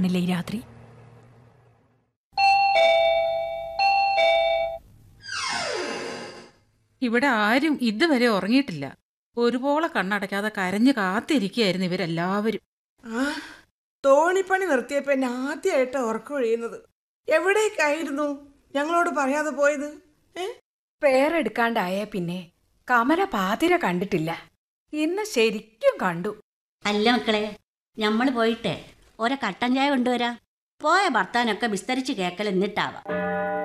കാണില്ല ഈ രാത്രി ഇവിടെ ആരും ഇതുവരെ ഉറങ്ങിയിട്ടില്ല ഒരുപോലെ കണ്ണടയ്ക്കാതെ കരഞ്ഞു കാത്തിരിക്കുകയായിരുന്നു ഇവരെല്ലാവരും ആ തോണിപ്പണി നിർത്തിയപ്പോ എന്നെ ആദ്യമായിട്ട് ഉറക്കമൊഴിയുന്നത് എവിടേക്കായിരുന്നു ഞങ്ങളോട് പറയാതെ പോയത് ഏ പേരെടുക്കാണ്ടായ പിന്നെ കമല പാതിര കണ്ടിട്ടില്ല ഇന്ന് ശരിക്കും കണ്ടു അല്ല മക്കളെ നമ്മൾ പോയിട്ടെ ഓരോ കട്ടൻ ചായ കൊണ്ടുവരാം പോയ ഭർത്താനൊക്കെ വിസ്തരിച്ച് കേക്കൽ എന്നിട്ടാവാം